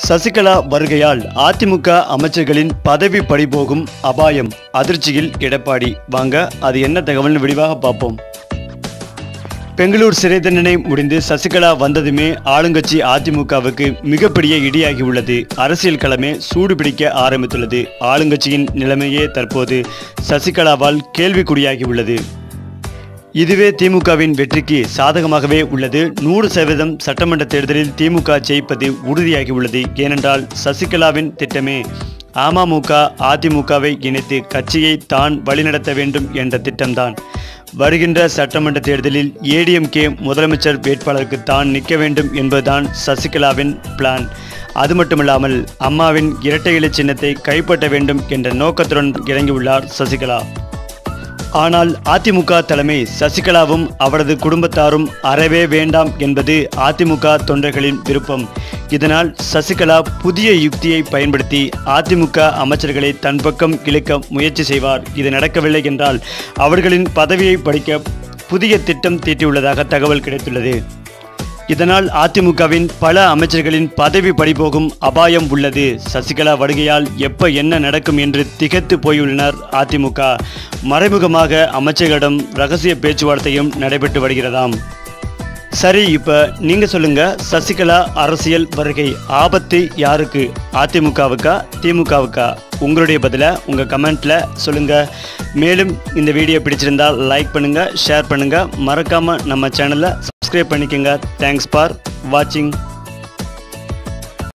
சசிகலா வருகையால் அதிமுக அமைச்சர்களின் பதவி பறிபோகும் அபாயம் அதிர்ச்சியில் எடப்பாடி வாங்க அது என்ன தகவல்னு விரிவாக பார்ப்போம் பெங்களூர் சிறை தண்டனை முடிந்து சசிகலா வந்ததுமே ஆளுங்கட்சி அதிமுகவுக்கு மிகப்பெரிய இடியாகி உள்ளது அரசியல் களமே சூடுபிடிக்க ஆரம்பித்துள்ளது ஆளுங்கட்சியின் நிலைமையே தற்போது சசிகலாவால் கேள்விக்குறியாகி உள்ளது இதுவே திமுகவின் வெற்றிக்கு சாதகமாகவே உள்ளது நூறு சதவீதம் சட்டமன்ற தேர்தலில் திமுக ஜெயிப்பது உறுதியாகி உள்ளது ஏனென்றால் சசிகலாவின் திட்டமே அமமுக அதிமுகவை இணைத்து கட்சியை தான் வழிநடத்த வேண்டும் என்ற திட்டம்தான் வருகின்ற சட்டமன்ற தேர்தலில் ஏடிஎம்கே முதலமைச்சர் வேட்பாளருக்கு தான் நிற்க வேண்டும் என்பதுதான் சசிகலாவின் பிளான் அது மட்டுமில்லாமல் அம்மாவின் இரட்டை இலை சின்னத்தை கைப்பற்ற வேண்டும் என்ற நோக்கத்துடன் இறங்கியுள்ளார் சசிகலா ஆனால் அதிமுக தலைமை சசிகலாவும் அவரது குடும்பத்தாரும் அறவே வேண்டாம் என்பது அதிமுக தொண்டர்களின் விருப்பம் இதனால் சசிகலா புதிய யுக்தியை பயன்படுத்தி அதிமுக அமைச்சர்களை தன் பக்கம் இழுக்க முயற்சி செய்வார் இது நடக்கவில்லை என்றால் அவர்களின் பதவியை படிக்க புதிய திட்டம் தீட்டியுள்ளதாக தகவல் கிடைத்துள்ளது இதனால் அதிமுகவின் பல அமைச்சர்களின் பதவி பறிபோகும் அபாயம் உள்ளது சசிகலா வருகையால் எப்ப என்ன நடக்கும் என்று திகைத்து போயுள்ளனர் அதிமுக மறைமுகமாக அமைச்சர்களிடம் ரகசிய பேச்சுவார்த்தையும் நடைபெற்று வருகிறதாம் சரி இப்போ நீங்க சொல்லுங்க சசிகலா அரசியல் வருகை ஆபத்து யாருக்கு அதிமுகவுக்கா திமுகவுக்கா உங்களுடைய பதிலை உங்க கமெண்ட்ல சொல்லுங்க மேலும் இந்த வீடியோ பிடிச்சிருந்தா லைக் பண்ணுங்க ஷேர் பண்ணுங்க மறக்காம நம்ம சேனலை சப்ஸ்கிரைப் பண்ணிக்கோங்க தேங்க்ஸ் ஃபார் வாட்சிங்